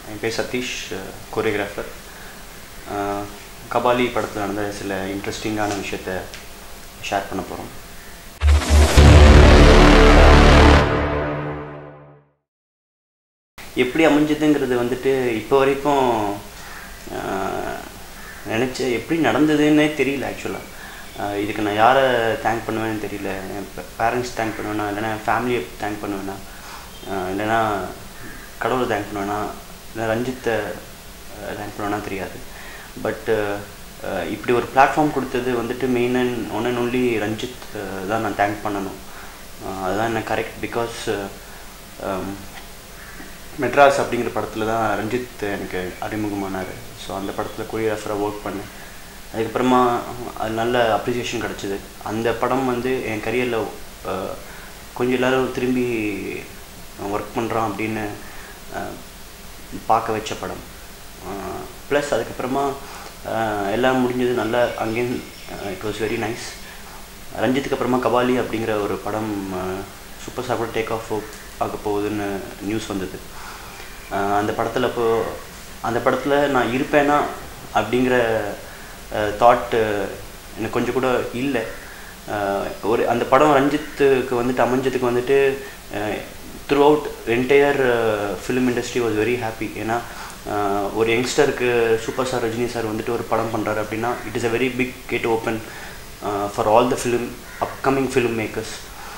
என் பேர் சதீஷ் கொரியோகிராஃபர் கபாலி படத்தில் நடந்த சில இன்ட்ரெஸ்டிங்கான விஷயத்த ஷேர் பண்ண போகிறோம் எப்படி அமைஞ்சதுங்கிறது வந்துட்டு இப்போ வரைக்கும் நினச்ச எப்படி நடந்ததுன்னே தெரியல ஆக்சுவலாக இதுக்கு நான் யாரை தேங்க் பண்ணுவேன்னு தெரியல என் பேரண்ட்ஸ் தேங்க் பண்ணுவேனா இல்லைனா என் ஃபேமிலியை தேங்க் பண்ணுவேனா இல்லைனா கடவுளை தேங்க் பண்ணுவேனா இல்லை ரஞ்சித்தை தேங்க் பண்ணுவேனா தெரியாது பட்டு இப்படி ஒரு பிளாட்ஃபார்ம் கொடுத்தது வந்துட்டு main and one and only Ranjith தான் நான் தேங்க் பண்ணணும் அதுதான் என்ன கரெக்ட் பிகாஸ் மெட்ராஸ் அப்படிங்கிற படத்தில் தான் ரஞ்சித் எனக்கு அறிமுகமானார் ஸோ அந்த படத்தில் கொரியோகிராஃபராக ஒர்க் பண்ணேன் அதுக்கப்புறமா அது நல்ல அப்ரிசியேஷன் கிடச்சிது அந்த படம் வந்து என் கரியரில் கொஞ்சம் எல்லோரும் திரும்பி ஒர்க் பண்ணுறான் அப்படின்னு பார்க்க வச்ச படம் ப்ளஸ் அதுக்கப்புறமா எல்லாம் முடிஞ்சது நல்லா அங்கேயும் இட் வாஸ் வெரி நைஸ் ரஞ்சித்துக்கு அப்புறமா கபாலி அப்படிங்கிற ஒரு படம் சூப்பர் ஸ்டார் கூட டேக் ஆஃப் ஆக போகுதுன்னு நியூஸ் வந்தது அந்த படத்தில் இப்போது அந்த படத்தில் நான் இருப்பேனா அப்படிங்கிற தாட் எனக்கு கொஞ்சம் கூட இல்லை ஒரு அந்த படம் ரஞ்சித்துக்கு வந்துட்டு அமைஞ்சதுக்கு வந்துட்டு throughout entire film industry was very happy ஏன்னா ஒரு யங்ஸ்டருக்கு சூப்பர் ஸ்டார் ரஜினி சார் வந்துட்டு ஒரு படம் பண்ணுறாரு அப்படின்னா it is a very big gate open for all the film upcoming film makers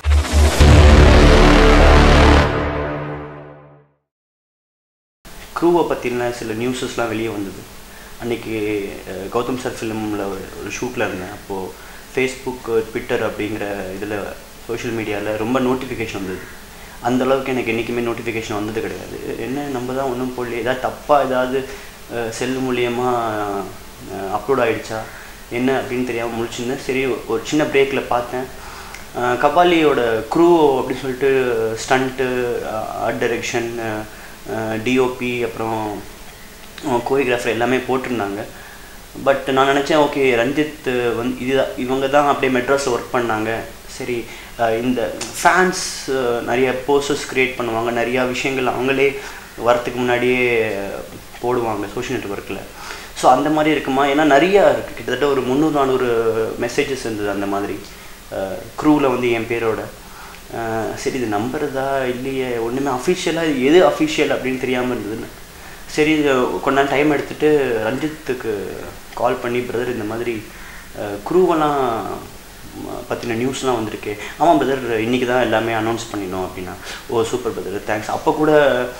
க்ரூவை பற்றின சில நியூஸஸ்லாம் வெளியே வந்தது அன்றைக்கி கௌதம் சார் ஃபிலிமில் ஒரு ஒரு ஷூட்டில் இருந்தேன் அப்போது ஃபேஸ்புக் ட்விட்டர் அப்படிங்கிற இதில் சோஷியல் மீடியாவில் ரொம்ப நோட்டிஃபிகேஷன் வந்தது அந்தளவுக்கு எனக்கு என்றைக்குமே நோட்டிஃபிகேஷன் வந்தது கிடையாது என்ன நம்ம தான் ஒன்றும் போடல ஏதாவது தப்பாக ஏதாவது செல் மூலியமாக அப்லோட் ஆகிடுச்சா என்ன அப்படின்னு தெரியாமல் முடிச்சிருந்தேன் சரி ஒரு சின்ன பிரேக்கில் பார்த்தேன் கபாலியோட க்ரூ அப்படின்னு சொல்லிட்டு ஸ்டண்ட்டு ஆர்ட் டைரெக்ஷன் டிஓபி அப்புறம் கோரியோகிராஃபர் எல்லாமே போட்டிருந்தாங்க பட் நான் நினச்சேன் ஓகே ரஞ்சித் வந்து இதுதான் இவங்க தான் அப்படியே மெட்ராஸில் ஒர்க் பண்ணாங்க சரி இந்த ஃபேன்ஸ் நிறைய போஸ்டர்ஸ் க்ரியேட் பண்ணுவாங்க நிறையா விஷயங்கள் அவங்களே வரத்துக்கு முன்னாடியே போடுவாங்க சோஷியல் நெட்ஒர்க்கில் ஸோ அந்த மாதிரி இருக்குமா ஏன்னா நிறையா இருக்குது கிட்டத்தட்ட ஒரு முந்நூறு நானூறு மெசேஜஸ் இருந்தது அந்த மாதிரி க்ரூவில் வந்து என் பேரோட சரி இது நம்புறதா இல்லையே ஒன்றுமே அஃபிஷியலாக எது அஃபிஷியல் அப்படின்னு தெரியாமல் இருந்ததுன்னு சரி கொஞ்ச நாள் டைம் எடுத்துகிட்டு ரஞ்சித்துக்கு கால் பண்ணி பிரதர் இந்த மாதிரி க்ரூவெல்லாம் பற்றின நியூஸ்லாம் வந்திருக்கு ஆமாம் பிரதர் இன்றைக்கி தான் எல்லாமே அனௌன்ஸ் பண்ணிடணும் அப்படின்னா ஓ சூப்பர் பிரதர் தேங்க்ஸ் அப்போ கூட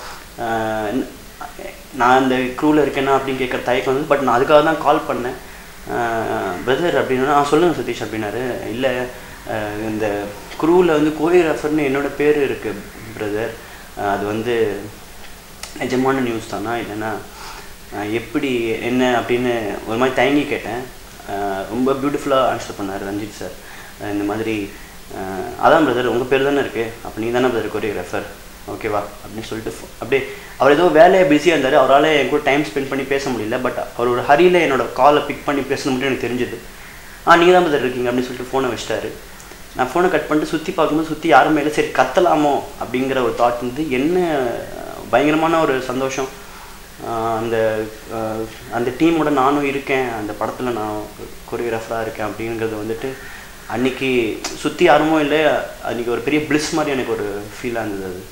நான் அந்த க்ரூவில் இருக்கேன்னா அப்படின்னு கேட்குற தயக்கம் வந்து பட் நான் அதுக்காக தான் கால் பண்ணேன் பிரதர் அப்படின்னா சொல்லுங்கள் சதீஷ் அப்படின்னாரு இல்லை இந்த குரூவில் வந்து கோரியோகிராஃபர்னு என்னோடய பேர் இருக்குது பிரதர் அது வந்து நிஜமான நியூஸ் தானா இல்லைன்னா எப்படி என்ன அப்படின்னு ஒரு மாதிரி தயங்கி கேட்டேன் ரொம்ப பியூட்டிஃபுல்லாக ஆன்சர் பண்ணார் ரஞ்சித் சார் இந்த மாதிரி அதான் பிரதர் உங்கள் பேர் தானே இருக்குது அப்போ நீ தானே பிரதர் கொரியோகிராஃபர் ஓகேவா அப்படின்னு சொல்லிட்டு அப்படியே அவர் ஏதோ வேலையை பிஸியாக இருந்தார் அவரால் என் கூட டைம் ஸ்பெண்ட் பண்ணி பேச முடியல பட் அவர் ஒரு ஹரியில் என்னோடய காலை பிக் பண்ணி பேச மட்டும் எனக்கு தெரிஞ்சுது ஆ நீங்கள் தான் பிரதர் இருக்கீங்க அப்படின்னு சொல்லிட்டு ஃபோனை வச்சிட்டாரு நான் ஃபோனை கட் பண்ணிட்டு சுற்றி பார்க்கும்போது சுற்றி யாருமே இல்லை சரி கத்தலாமோ அப்படிங்கிற ஒரு தாட் வந்து என்ன பயங்கரமான ஒரு சந்தோஷம் அந்த அந்த டீமோட நானும் இருக்கேன் அந்த படத்தில் நான் கொரியோகிராஃபராக இருக்கேன் அப்படிங்கிறது வந்துட்டு அன்றைக்கி சுற்றி யாருமோ இல்லை அன்றைக்கி ஒரு பெரிய பிளிஸ் மாதிரி எனக்கு ஒரு ஃபீலாக இருந்தது அது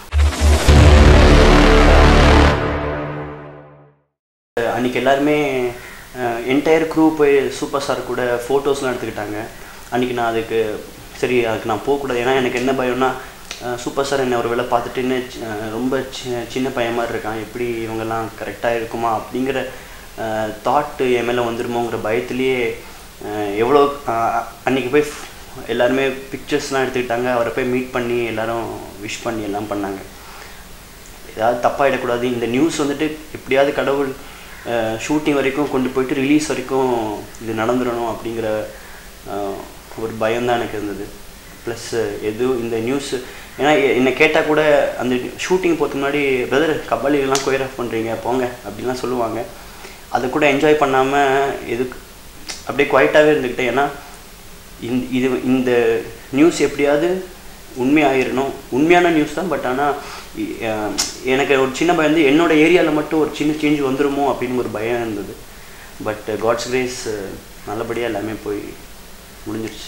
அன்றைக்கி எல்லாருமே என்டையர் க்ரூ போய் சூப்பர் ஸ்டார் கூட ஃபோட்டோஸ்லாம் எடுத்துக்கிட்டாங்க அன்றைக்கி நான் அதுக்கு சரி அதுக்கு நான் போகக்கூடாது ஏன்னா எனக்கு என்ன பயம்னா சூப்பர் ஸ்டார் என்னை ஒரு வேளை பார்த்துட்டு இன்னும் ரொம்ப சின்ன பையன் மாதிரி இருக்கான் எப்படி இவங்கெல்லாம் கரெக்டாக இருக்குமா அப்படிங்கிற தாட்டு என் மேலே வந்துருமோங்கிற பயத்துலேயே எவ்வளோ அன்றைக்கி போய் எல்லாருமே பிக்சர்ஸ்லாம் எடுத்துக்கிட்டாங்க அவரை போய் மீட் பண்ணி எல்லோரும் விஷ் பண்ணி எல்லாம் பண்ணாங்க ஏதாவது தப்பாகிடக்கூடாது இந்த நியூஸ் வந்துட்டு எப்படியாவது கடவுள் ஷூட்டிங் வரைக்கும் கொண்டு போயிட்டு ரிலீஸ் வரைக்கும் இது நடந்துடணும் அப்படிங்கிற ஒரு பயம்தான் எனக்கு இருந்தது ப்ளஸ் எதுவும் இந்த நியூஸ் ஏன்னா என்னை கேட்டால் கூட அந்த ஷூட்டிங் போகிறதுக்கு முன்னாடி பிரதர் கபாலிலாம் கொரியோகிராஃப் பண்ணுறீங்க போங்க அப்படிலாம் சொல்லுவாங்க அதை கூட என்ஜாய் பண்ணாமல் எதுக்கு அப்படியே குவைட்டாகவே இருந்துக்கிட்டேன் ஏன்னா இந்த இது இந்த நியூஸ் எப்படியாவது உண்மையாயிரணும் உண்மையான நியூஸ் தான் பட் ஆனால் இ- அஹ் எனக்கு ஒரு சின்ன பயம் வந்து என்னோட ஏரியாவில் மட்டும் ஒரு சின்ன சேஞ்ச் வந்துருமோ அப்படின்னு ஒரு பயம் இருந்தது பட் காட்ஸ் கிரேஸ் நல்லபடியாக எல்லாமே போய் முடிஞ்சிருச்சு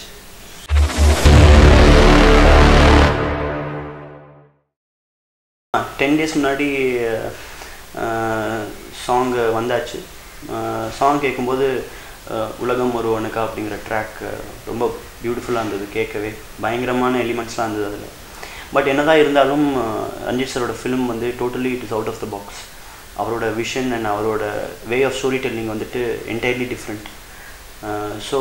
டென் டேஸ் முன்னாடி சாங்கு வந்தாச்சு சாங் கேட்கும்போது அஹ், உலகம் ஒருவனுக்கா அப்படிங்கிற ட்ராக் ரொம்ப பியூட்டிஃபுல்லாக இருந்தது கேட்கவே பயங்கரமான எலிமெண்ட்ஸ்லாம் இருந்தது அதில் பட் என்னதான் இருந்தாலும் அஹ், ரஞ்சித் சரோட ஃபிலிம் வந்து totally it is out of the box அவரோட விஷன் அண்ட் அவரோட வே ஆஃப் ஸ்டோரி டெல்லிங் வந்துட்டு என்டையர்லி டிஃப்ரெண்ட் ஸோ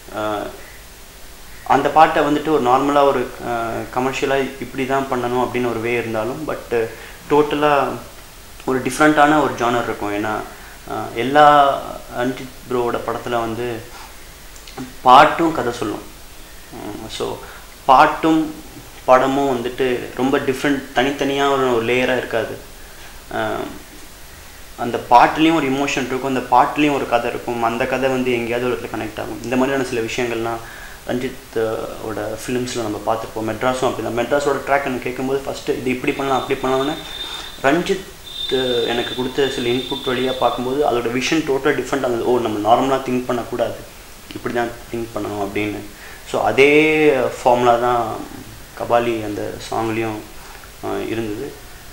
அந்த பாட்டை வந்துட்டு ஒரு நார்மலாக ஒரு கமர்ஷியலாக இப்படி தான் பண்ணணும் அப்படின்னு ஒரு வே இருந்தாலும் பட் டோட்டலாக ஒரு டிஃப்ரெண்ட்டான ஒரு ஜானர் இருக்கும் ஏன்னா அஹ், எல்லா அன்டித் ப்ரோவோட படத்தில் வந்து பாட்டும் கதை சொல்லும் ஸோ பாட்டும் படமும் வந்துட்டு ரொம்ப டிஃப்ரெண்ட் தனித்தனியாக ஒரு ஒரு லேயராக இருக்காது அஹ், அந்த பாட்டுலேயும் ஒரு இமோஷன் இருக்கும் அந்த பாட்டுலேயும் ஒரு கதை இருக்கும் அந்த கதை வந்து எங்கேயாவது ஒரு இடத்துல கனெக்ட் ஆகும் இந்த மாதிரியான சில விஷயங்கள்லாம் ரஞ்சித் அஹ், ஓட ஃபிலிம்ஸில் நம்ம பார்த்துருப்போம் மெட்ராஸும் அப்படி தான் மெட்ராஸோட ட்ராக் எனக்கு கேட்கும்போது ஃபஸ்ட்டு இது இப்படி பண்ணலாம் அப்படி பண்ணலாம்னு ரஞ்சித் அஹ், எனக்கு கொடுத்த சில இன்புட் வழியாக பார்க்கும்போது அதோட விஷன் டோட்டல் டிஃப்ரெண்ட் ஆகுது ஓ நம்ம நார்மலாக திங்க் பண்ணக்கூடாது இப்படி தான் திங்க் பண்ணணும் அப்படின்னு ஸோ அதே ஃபார்முலா தான் கபாலி அந்த சாங்லேயும் இருந்தது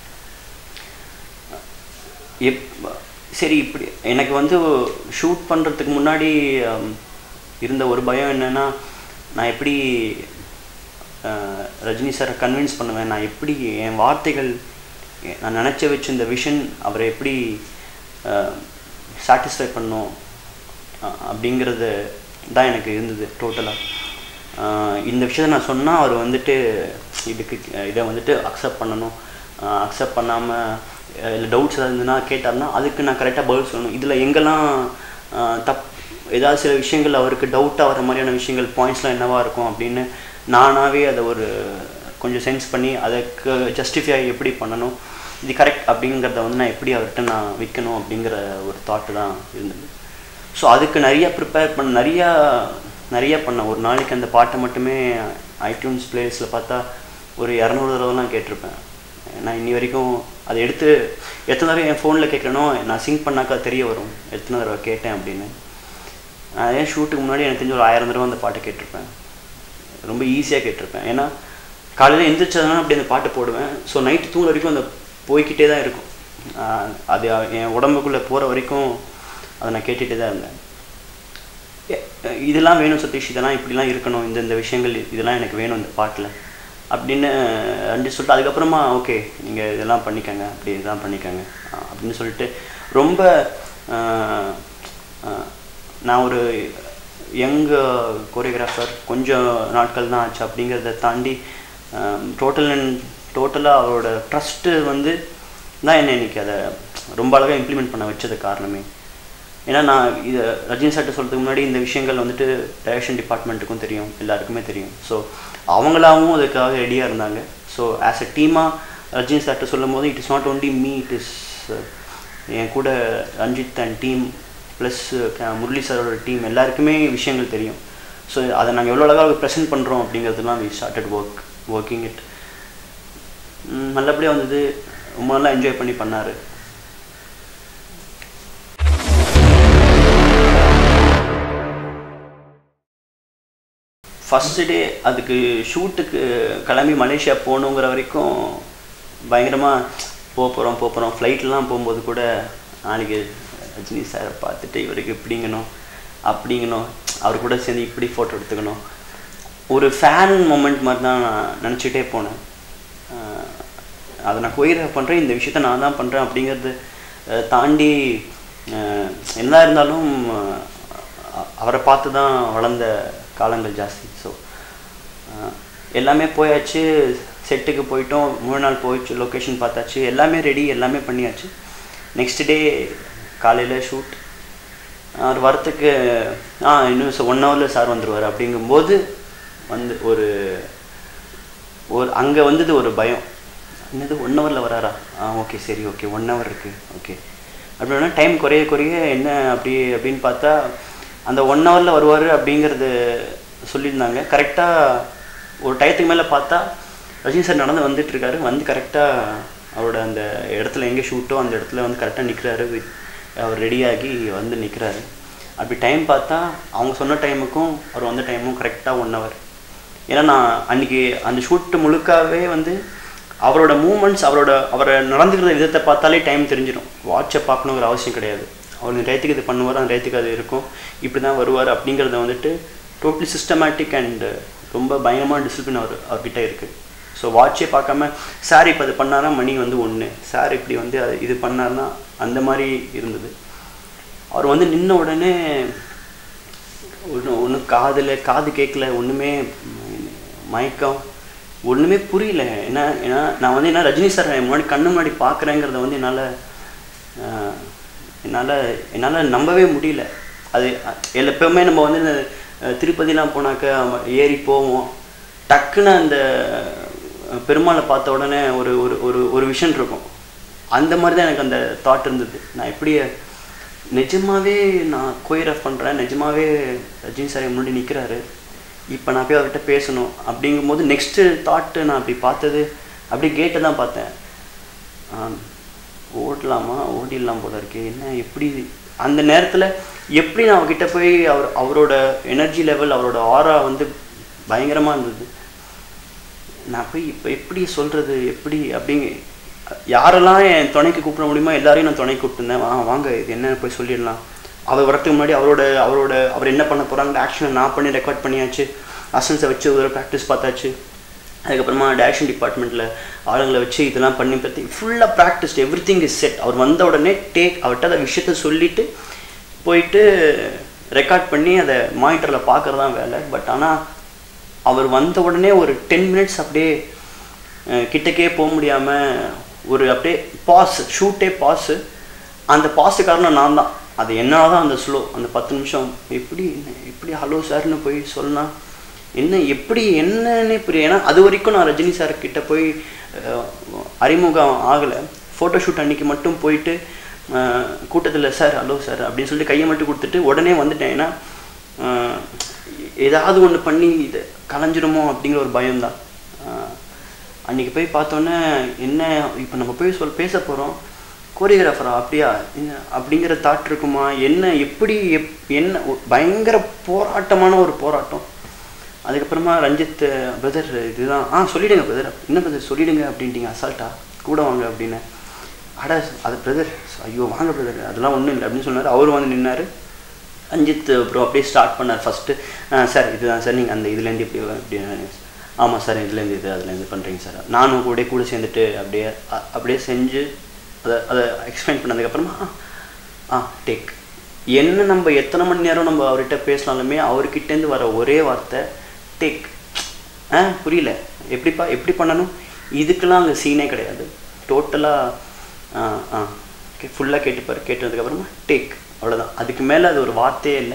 எப் சரி இப்படி எனக்கு வந்து ஷூட் பண்ணுறதுக்கு முன்னாடி ஹம், இருந்த ஒரு பயம் என்னென்னா நான் எப்படி அஹ், ரஜினி சாரை கன்வின்ஸ் பண்ணுவேன் நான் எப்படி என் வார்த்தைகள் எ- நான் நினச்ச வச்ச இந்த விஷன் அவரை எப்படி சாட்டிஸ்ஃபை பண்ணும் அ- அப்படிங்கிறது தான் எனக்கு இருந்தது டோட்டலாக இந்த விஷயத்தை நான் சொன்னால் அவர் வந்துட்டு இதுக்கு இதை வந்துட்டு அக்செப்ட் பண்ணணும் அக்செப்ட் பண்ணாமல் இல்லை டவுட்ஸ் ஏதாவது இருந்ததுன்னா கேட்டார்னா அதுக்கு நான் கரெக்டாக பதில் சொல்லணும் இதில் எங்கெல்லாம் அஹ், தப் ஏதாவது சில விஷயங்கள் அவருக்கு டவுட்டாக வர மாதிரியான விஷயங்கள் பாயிண்ட்ஸ்லாம் என்னவா இருக்கும் அப்படின்னு நானாகவே அதை ஒரு கொஞ்சம் சென்ஸ் பண்ணி அதுக்கு ஜஸ்டிஃபை எப்படி பண்ணணும் இது கரெக்ட் அப்படிங்கிறத வந்து நான் எப்படி அவர்கிட்ட நான் விற்கணும் அப்படிங்கிற ஒரு தாட்டு தான் இருந்தது ஸோ அதுக்கு நிறைய ப்ரிப்பேர் பண்ண நிறையா நிறைய பண்ணேன் ஒரு நாளைக்கு அந்த பாட்டை மட்டுமே ஐடியூன்ஸ் பிளேலிஸ்ட்டில் பார்த்தா ஒரு இரநூறு தடவைலாம் கேட்டிருப்பேன் நான் இன்னி வரைக்கும் அதை எடுத்து எத்தனை தடவை என் ஃபோனில் கேட்குறேனோ நான் சிங்க் பண்ணாக்கா தெரிய வரும் எத்தனை தடவை கேட்டேன் அப்படின்னு அதே ஷூட்டுக்கு முன்னாடி எனக்கு தெரிஞ்ச ஒரு ஆயிரம் தடவை அந்த பாட்டை கேட்டிருப்பேன் ரொம்ப ஈஸியாக கேட்டிருப்பேன் ஏன்னா காலையில் எந்திரிச்சதுனா அப்படி அந்த பாட்டு போடுவேன் ஸோ நைட்டு தூங்குற வரைக்கும் அந்த போய்க்கிட்டே தான் இருக்கும் ஆஹ் அது என் உடம்புக்குள்ளே போகிற வரைக்கும் அதை நான் கேட்டுகிட்டே தான் இருந்தேன் எ- இதெல்லாம் வேணும் சதீஷ் இதெல்லாம் இப்படிலாம் இருக்கணும் இந்த இந்த விஷயங்கள் இதெல்லாம் எனக்கு வேணும் இந்த பாட்டில் அப்படின்னு ரெண்டு சொல்லிட்டு அதுக்கப்புறமா ஓகே நீங்கள் இதெல்லாம் பண்ணிக்கங்க அப்படி இதெல்லாம் பண்ணிக்கங்க ஆஹ் அப்படின்னு சொல்லிட்டு ரொம்ப ஆஹ், ஆஹ், நான் ஒரு யங் கோரியோகிராஃபர் கொஞ்சம் நாட்கள் தான் ஆச்சு அப்படிங்கிறத தாண்டி டோட்டல் அண்ட் டோட்டலாக அவரோட ட்ரஸ்ட்டு வந்து தான் என்னை இன்னைக்கு அதை ரொம்ப அழகாக இம்ப்ளிமெண்ட் பண்ண வச்சது காரணமே ஏன்னா நான் இதை ரஜினி சார்ட்ட சொல்கிறதுக்கு முன்னாடி இந்த விஷயங்கள் வந்துட்டு டைரக்ஷன் டிபார்ட்மெண்ட்டுக்கும் தெரியும் எல்லாருக்குமே தெரியும் ஸோ அவங்களாவும் அதுக்காக ரெடியாக இருந்தாங்க ஸோ ஆஸ் எ டீமாக ரஜினி சார்ட்ட சொல்லும் போது it is not only me it is என் கூட Ranjith and team plus Murali சாரோட டீம் எல்லாருக்குமே விஷயங்கள் தெரியும் ஸோ அதை நாங்கள் எவ்வளோ அழகாக ப்ரெசென்ட் பண்ணுறோம் அப்படிங்கிறதுலாம் we started work working it நல்லபடியாக வந்தது ரொம்ப நல்லா என்ஜாய் பண்ணி பண்ணார் ஃபஸ்ட்டு டே அதுக்கு ஷூட்டுக்கு கிளம்பி மலேசியா போகணுங்கிற வரைக்கும் பயங்கரமாக போக போகிறோம் போக போகிறோம் ஃப்ளைட்லாம் போகும்போது கூட நாளைக்கு ரஜினி சாரை பார்த்துட்டு இவருக்கு இப்படிங்கணும் அப்படிங்கணும் அவர் கூட சேர்ந்து இப்படி ஃபோட்டோ எடுத்துக்கணும் ஒரு ஃபேன் மூமெண்ட் மாதிரி தான் நான் நினச்சிட்டே போனேன் அஹ் அதை நான் கோயிலாக பண்ணுறேன் இந்த விஷயத்த நான் தான் பண்ணுறேன் அப்படிங்கிறது அஹ் தாண்டி அஹ் என்ன இருந்தாலும் அஹ் அவரை பார்த்து தான் வளர்ந்த காலங்கள் ஜாஸ்தி ஸோ எல்லாமே போயாச்சு செட்டுக்கு போயிட்டோம் மூணு நாள் போயிடுச்சு லொக்கேஷன் பார்த்தாச்சு எல்லாமே ரெடி எல்லாமே பண்ணியாச்சு நெக்ஸ்ட் டே காலையில் ஷூட் அவர் வரத்துக்கு ஆ இன்னும் ஒன் ஹவரில் சார் வந்துடுவார் அப்படிங்கும்போது வந்து ஒரு ஒரு அங்கே வந்தது ஒரு பயம் என்னது ஒன் ஹவரில் வராரா ஆ ஓகே சரி ஓகே ஒன் ஹவர் இருக்குது ஓகே அப்படின்னா டைம் குறைய குறைய என்ன அப்படி அப்படின்னு பார்த்தா அந்த ஒன் ஹவரில் வருவார் அப்படிங்கிறது சொல்லியிருந்தாங்க கரெக்டாக ஒரு டயத்துக்கு மேலே பார்த்தா ரஜினி சார் நடந்து வந்துட்டு இருக்காரு வந்து கரெக்டாக அவரோட அந்த இடத்துல எங்கே ஷூட்டோ அந்த இடத்துல வந்து கரெக்டாக நிற்கிறாரு வித் அவர் ரெடியாகி வந்து நிற்கிறாரு அப்படி டைம் பார்த்தா அவங்க சொன்ன டைமுக்கும் அவர் வந்த டைமும் கரெக்டாக ஒன் ஹவர் ஏன்னா நான் அன்றைக்கி அந்த ஷூட்டு முழுக்காவே வந்து அவரோட மூமெண்ட்ஸ் அவரோட அவரை நடந்துக்கிற விதத்தை பார்த்தாலே டைம் தெரிஞ்சிடும் வாட்சை பார்க்கணுங்கிற அவசியம் கிடையாது அவர் இந்த டயத்துக்கு இது பண்ணுவார் அந்த டயத்துக்கு அது இருக்கும் இப்படி தான் வருவார் அப்படிங்கிறத வந்துட்டு டோட்டலி சிஸ்டமேட்டிக் அண்ட் ரொம்ப பயங்கரமான டிசிப்ளின் அவர் அவர்கிட்ட இருக்குது ஸோ வாட்சே பார்க்காம சார் இப்போ அது பண்ணாரா மணி வந்து ஒன்று சார் இப்படி வந்து அது இது பண்ணார்னா அந்த மாதிரி இருந்தது அவர் வந்து நின்ன உடனே ஒன்று ஒன்று காதில் காது கேட்கல ஒன்றுமே மயக்கம் ஒன்றுமே புரியல ஏன்னா ஏன்னா நான் வந்து என்ன ரஜினி சார் முன்னாடி கண்ணு முன்னாடி பார்க்குறேங்கிறத வந்து என்னால் என்னால் என்னால் நம்பவே முடியல அது எல்லா எப்பவுமே நம்ம வந்து இந்த திருப்பதிலாம் போனாக்க ஏறி போவோம் டக்குன்னு அந்த பெருமாளை பார்த்த உடனே ஒரு ஒரு ஒரு ஒரு விஷன் இருக்கும் அந்த மாதிரி தான் எனக்கு அந்த தாட் இருந்தது நான் எப்படி நிஜமாவே நான் கோயிரஃப் பண்ணுறேன் நிஜமாவே ரஜினி சார் முன்னாடி நிற்கிறாரு இப்போ நான் போய் அவர்கிட்ட பேசணும் அப்படிங்கும்போது நெக்ஸ்ட்டு தாட்டு நான் அப்படி பார்த்தது அப்படியே கேட்டை தான் பார்த்தேன் ஓடலாமா ஓடிடலாம் போல இருக்கே என்ன எப்படி அந்த நேரத்தில் எப்படி நான் அவர்கிட்ட போய் அவர் அவரோட எனர்ஜி லெவல் அவரோட ஆரா வந்து பயங்கரமாக இருந்தது நான் போய் இப்போ எப்படி சொல்கிறது எப்படி அப்படிங்க யாரெல்லாம் என் துணைக்கு கூப்பிட முடியுமோ எல்லாரையும் நான் துணைக்கு கூப்பிட்டுருந்தேன் வா வாங்க இது என்ன போய் சொல்லிடலாம் அவர் வரத்துக்கு முன்னாடி அவரோட அவரோட அவர் என்ன பண்ண போகிறாங்க ஆக்ஷனை நான் பண்ணி ரெக்கார்ட் பண்ணியாச்சு அசன்ஸை வச்சு ஒரு ப்ராக்டிஸ் பார்த்தாச்சு அதுக்கப்புறமா டேரக்ஷன் டிபார்ட்மெண்ட்டில் ஆளுங்களை வச்சு இதெல்லாம் பண்ணி பற்றி ஃபுல்லாக practice every thing is set அவர் வந்த உடனே டேக் அவர்கிட்ட அந்த விஷயத்த சொல்லிவிட்டு போயிட்டு ரெக்கார்ட் பண்ணி அதை மானிட்டரில் பார்க்குறது தான் வேலை பட் ஆனால் அவர் வந்த உடனே ஒரு டென் மினிட்ஸ் அப்படியே கிட்டக்கே போக முடியாமல் ஒரு அப்படியே பாஸ் ஷூட்டே பாஸு அந்த பாஸு காரணம் நான் தான் அது என்னால் தான் அந்த ஸ்லோ அந்த பத்து நிமிஷம் எப்படி எப்படி ஹலோ சார்னு போய் சொன்னால் என்ன எப்படி என்னன்னே புரிய ஏன்னா அது வரைக்கும் நான் ரஜினி சார் கிட்ட போய் அறிமுகம் ஆகலை ஃபோட்டோ ஷூட் அன்னைக்கு மட்டும் போயிட்டு கூட்டத்தில் சார் ஹலோ சார் அப்படின்னு சொல்லிட்டு கையை மட்டும் கொடுத்துட்டு உடனே வந்துட்டேன் ஏன்னா ஏதாவது ஒன்று பண்ணி இது கலைஞ்சிருமோ அப்படிங்கிற ஒரு பயம்தான் அன்றைக்கி போய் பார்த்தோன்னே என்ன இப்போ நம்ம போய் சொல் பேச போகிறோம் கோரியோகிராஃபரா அப்படியா அப்படிங்கிற தாட் இருக்குமா என்ன எப்படி எப் என்ன பயங்கர போராட்டமான ஒரு போராட்டம் அதுக்கப்புறமா ரஞ்சித் பிரதர் இதுதான் ஆ சொல்லிவிடுங்க பிரதர் என்ன பிரதர் சொல்லிவிடுங்க அப்படின்ட்டிங்க அசால்ட்டா கூட வாங்க அப்படின்னு அட அது பிரதர் ஐயோ வாங்க பிரதர் அதெல்லாம் ஒன்றும் இல்லை அப்படின்னு சொன்னார் அவரும் வந்து நின்னார் ரஞ்சித் அப்புறம் அப்படியே ஸ்டார்ட் பண்ணார் ஃபஸ்ட்டு சார் இதுதான் சார் நீங்கள் அந்த இதுலேருந்து இப்படி இப்படி ஆமாம் சார் இதுலேருந்து இது அதுலேருந்து பண்ணுறீங்க சார் நானும் கூட கூட சேர்ந்துட்டு அப்படியே அப்படியே செஞ்சு அதை அதை எக்ஸ்பிளைன் பண்ணதுக்கப்புறமா ஆ டேக் என்ன நம்ம எத்தனை மணி நேரம் நம்ம அவர்கிட்ட பேசினாலுமே அவர்கிட்டேருந்து வர ஒரே வார்த்தை டேக் ஆ புரியல எப்படிப்பா எப்படி பண்ணணும் இதுக்கெல்லாம் அங்கே சீனே கிடையாது டோட்டலாக ஆ ஆ ஓகே ஃபுல்லாக கேட்டுப்பார் கேட்டதுக்கப்புறமா டேக் அவ்வளோதான் அதுக்கு மேலே அது ஒரு வார்த்தையே இல்லை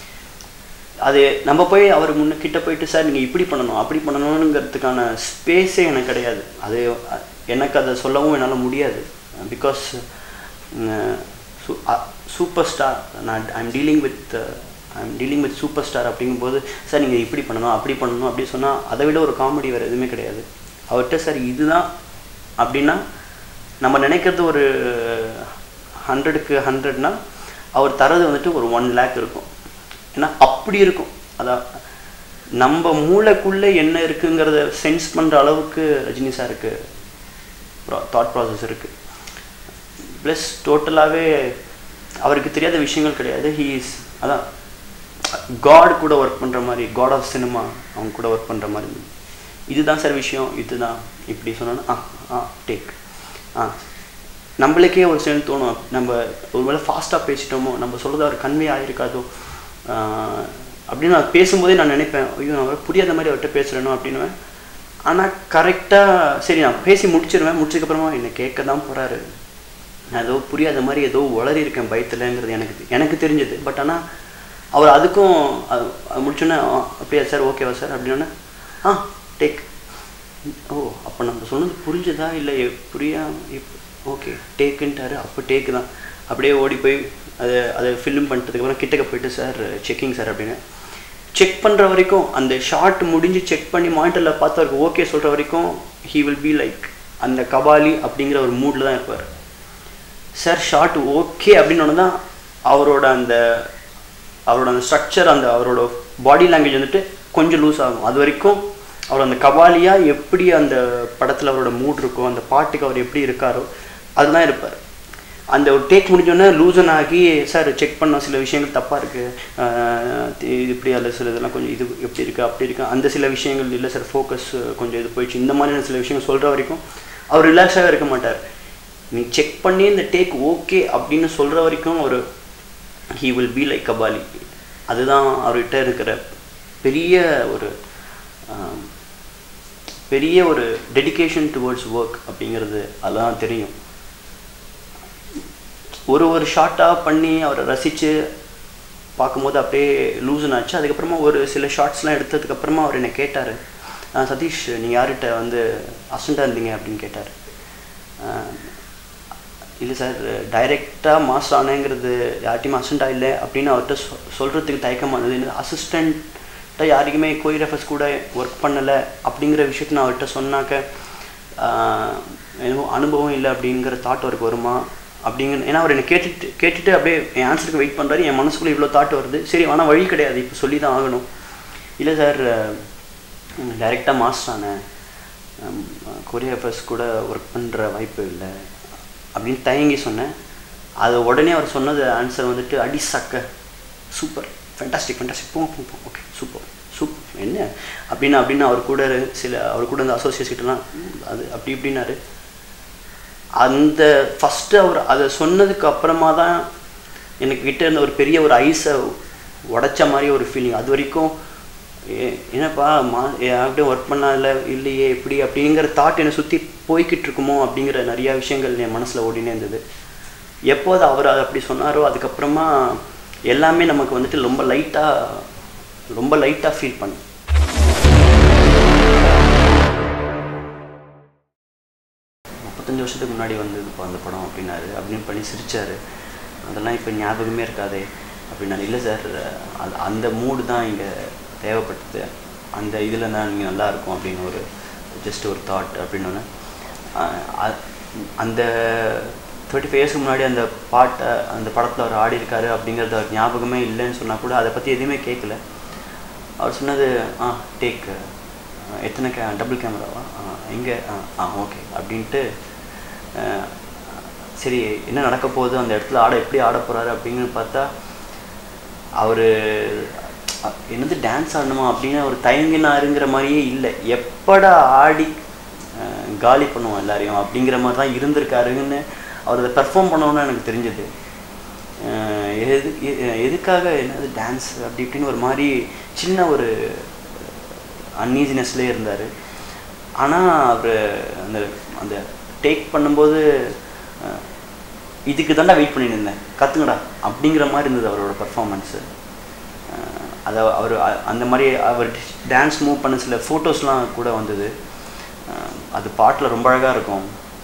அது நம்ம போய் அவர் முன்ன கிட்ட போயிட்டு சார் நீங்கள் இப்படி பண்ணணும் அப்படி பண்ணணுங்கிறதுக்கான ஸ்பேஸே எனக்கு கிடையாது அது எனக்கு அதை சொல்லவும் என்னால் முடியாது பிகாஸ் சூப்பர் ஸ்டார் நான் I'm dealing with I'm dealing with super star அப்படிங்கும்போது சார் நீங்கள் இப்படி பண்ணணும் அப்படி பண்ணணும் அப்படி சொன்னால் அதை விட ஒரு காமெடி வேறு எதுவுமே கிடையாது அவர்கிட்ட சார் இதுதான் அப்படின்னா நம்ம நினைக்கிறது ஒரு ஹண்ட்ரடுக்கு ஹண்ட்ரட்னா அவர் தரது வந்துட்டு ஒரு ஒன் லேக் இருக்கும் ஏன்னா அப்படி இருக்கும் அதான் நம்ம மூளைக்குள்ளே என்ன இருக்குங்கிறத சென்ஸ் பண்ணுற அளவுக்கு ரஜினி சாருக்கு தாட் ப்ராசஸ் இருக்குது ப்ளஸ் டோட்டலாகவே அவருக்கு தெரியாத விஷயங்கள் கிடையாது ஹீ இஸ் அதான் காட் கூட ஒர்க் பண்ணுற மாதிரி காட் ஆஃப் சினிமா அவங்க கூட ஒர்க் பண்ணுற மாதிரி இதுதான் சார் விஷயம் இதுதான் இப்படி சொன்னோன்னா ஆ ஆ டேக் ஆ நம்மளுக்கே ஒரு சில தோணும் நம்ம ஒருவேளை ஃபாஸ்ட்டாக பேசிட்டோமோ நம்ம சொல்கிறது அவர் கன்வே ஆகிருக்காதோ அப்படின்னு நான் பேசும்போதே நான் நினைப்பேன் ஐயோ நான் புரியாத மாதிரி அவர்கிட்ட பேசுகிறேனோ அப்படின்னுவேன் ஆனால் கரெக்டாக சரி நான் பேசி முடிச்சிருவேன் முடிச்சதுக்கப்புறமா என்னை கேட்க தான் போகிறாரு நான் ஏதோ புரியாத மாதிரி ஏதோ உளறி இருக்கேன் பயத்துலங்கிறது எனக்கு எனக்கு தெரிஞ்சது பட் ஆனால் அவர் அதுக்கும் அது முடிச்சோன்னே அப்படியா சார் ஓகேவா சார் அப்படின்னா ஆ டேக் ஓ அப்போ நம்ம சொன்னது புரிஞ்சுதா இல்லை புரியா ஓகே டேக்குன்ட்டாரு அப்போ டேக்கு தான் அப்படியே ஓடி போய் அதை அதை ஃபில்ம் பண்ணிட்டதுக்கப்புறம் கிட்டக்க போயிட்டு சார் செக்கிங் சார் அப்படின்னு செக் பண்ணுற வரைக்கும் அந்த ஷார்ட் முடிஞ்சு செக் பண்ணி மானிட்டரில் பார்த்து அவருக்கு ஓகே சொல்கிற வரைக்கும் ஹீ வில் பி லைக் அந்த கபாலி அப்படிங்கிற ஒரு மூடில் தான் இருப்பார் சார் ஷார்ட் ஓகே அப்படின்னு தான் அவரோட அந்த அவரோட அந்த ஸ்ட்ரக்சர் அந்த அவரோட பாடி லாங்குவேஜ் வந்துட்டு கொஞ்சம் லூஸ் ஆகும் அது வரைக்கும் அவர் அந்த கபாலியாக எப்படி அந்த படத்தில் அவரோட மூட் இருக்கோ அந்த பாட்டுக்கு அவர் எப்படி இருக்காரோ அதுதான் இருப்பார் அந்த ஒரு டேக் முடிஞ்சோடனே லூசன் ஆகி சார் செக் பண்ண சில விஷயங்கள் தப்பாக இருக்குது இது இப்படி அல்ல சில இதெல்லாம் கொஞ்சம் இது எப்படி இருக்குது அப்படி இருக்குது அந்த சில விஷயங்கள் இல்லை சார் ஃபோக்கஸ் கொஞ்சம் இது போயிடுச்சு இந்த மாதிரியான சில விஷயங்கள் சொல்கிற வரைக்கும் அவர் ரிலாக்ஸாக இருக்க மாட்டார் நீ செக் பண்ணி இந்த டேக் ஓகே அப்படின்னு சொல்கிற வரைக்கும் அவர் he will be like Kabali அதுதான் அவர்கிட்ட இருக்கிற பெரிய ஒரு ஆம், பெரிய ஒரு டெடிகேஷன் டுவர்ட்ஸ் ஒர்க் அப்படிங்கிறது அதெல்லாம் தெரியும் ஒரு ஒரு ஷார்ட்டாக பண்ணி அவரை ரசித்து பார்க்கும்போது அப்படியே லூசன் ஆச்சு அதுக்கப்புறமா ஒரு சில ஷார்ட்ஸ்லாம் எடுத்ததுக்கப்புறமா அவர் என்னை கேட்டார் சதீஷ் நீங்கள் யார்கிட்ட வந்து அசண்டாக இருந்தீங்க அப்படின்னு கேட்டார் இல்லை சார் டைரெக்டாக மாஸ்டர் ஆனேங்கிறது யார்ட்டையுமே அசிஸ்டண்டாக இல்லை அப்படின்னு அவர்கிட்ட சொ சொல்கிறதுக்கு தயக்கமாக இருந்தது அசிஸ்டண்ட்டாக யாருக்குமே கோரியோகிராஃபர்ஸ் கூட ஒர்க் பண்ணலை அப்படிங்கிற விஷயத்த நான் அவர்கிட்ட சொன்னாக்க ஆஹ், என்னமோ அனுபவம் இல்லை அப்படிங்கிற தாட் அவருக்கு வருமா அப்படிங்கிற ஏன்னா அவர் என்னை கேட்டுட்டு கேட்டுட்டு அப்படியே என் ஆன்சருக்கு வெயிட் பண்ணுறாரு என் மனசுக்குள்ளே இவ்வளோ தாட் வருது சரி ஆனால் வழி கிடையாது இப்போ சொல்லி தான் ஆகணும் இல்லை சார் டைரெக்டாக மாஸ்டர் ஆனேன் கொரியோகிராஃபர்ஸ் கூட ஒர்க் பண்ணுற வாய்ப்பு இல்லை அப்படின்னு தயங்கி சொன்னேன் அது உடனே அவர் சொன்னது ஆன்சர் வந்துட்டு அடி சக்க சூப்பர் ஃபென்டாஸ்டிக் ஃபென்டாஸ்டிக் போங்க போங்க போங்க ஓகே சூப்பர் சூப்பர் என்ன அப்படின்னு அப்படின்னு அவர் கூட சில அவர் கூட இந்த அசோசியேட்ஸ் கிட்டலாம் அது அப்படி இப்படின்னாரு அந்த ஃபஸ்ட்டு அவர் அதை சொன்னதுக்கு அப்புறமா தான் எனக்கு கிட்ட இருந்த ஒரு பெரிய ஒரு ஐஸை உடைச்ச மாதிரி ஒரு ஃபீலிங் அது வரைக்கும் ஏ- என்னப்பா மா அப்படியே ஒர்க் பண்ணா இல்லை இல்லையே இப்படி அப்படிங்கிற தாட் என்னை சுற்றி போய்கிட்டு இருக்குமோ அப்படிங்கிற நிறையா விஷயங்கள் என் மனசில் ஓடினே இருந்தது எப்போது அவர் அதை அப்படி சொன்னாரோ அதுக்கப்புறமா எல்லாமே நமக்கு வந்துட்டு ரொம்ப லைட்டாக ரொம்ப லைட்டாக ஃபீல் பண்ணேன் முப்பத்தஞ்சு வருஷத்துக்கு முன்னாடி வந்ததுப்பா அந்த படம் அப்படின்னாரு அப்படின்னு பண்ணி சிரிச்சாரு அதெல்லாம் இப்போ ஞாபகமே இருக்காதே அப்படின்னாரு இல்லை சார் அது அந்த மூடு தான் இங்கே தேவைப்பட்டது அந்த இதில் தான் நீங்கள் நல்லா இருக்கும் அப்படின்னு ஒரு ஜஸ்ட் ஒரு தாட் அப்படின்னு அந்த தேர்ட்டி ஃபைவ் இயர்ஸ்க்கு முன்னாடி அந்த பாட்டை அந்த படத்தில் அவர் ஆடி இருக்காரு அப்படிங்கிறது அவர் ஞாபகமே இல்லைன்னு சொன்னால் கூட அதை பற்றி எதுவுமே கேட்கல அவர் சொன்னது ஆ டேக் எத்தனை கே டபுள் கேமராவா ஆ எங்கே ஆ ஆ ஓகே அப்படின்ட்டு அஹ், சரி என்ன நடக்க போகுது அந்த இடத்துல ஆட எப்படி ஆட போகிறாரு அப்படின்னு பார்த்தா அவர் என்னது டான்ஸ் ஆடணுமா அப்படின்னு அவர் தயங்கினாருங்கிற மாதிரியே இல்லை எப்படா ஆடி அஹ், காலி பண்ணுவோம் எல்லாரையும் அப்படிங்கிற மாதிரி தான் இருந்திருக்காருன்னு அவர் அதை பெர்ஃபார்ம் பண்ணணும்னு எனக்கு தெரிஞ்சது அஹ் எது எ- எதுக்காக என்னது டான்ஸ் அப்படி இப்படின்னு ஒரு மாதிரி சின்ன ஒரு அன்ஈசினஸ்லேயே இருந்தார் ஆனால் அவர் அந்த அந்த டேக் பண்ணும்போது அஹ், இதுக்கு தாண்டா வெயிட் பண்ணிட்டு இருந்தேன் கற்றுங்கடா அப்படிங்கிற மாதிரி இருந்தது அவரோட பர்ஃபார்மன்ஸு அதை அவர் அ- அந்த மாதிரி அவர் டான்ஸ் மூவ் பண்ண சில ஃபோட்டோஸ்லாம் கூட வந்தது அஹ், அது பாட்டில் ரொம்ப அழகாக இருக்கும்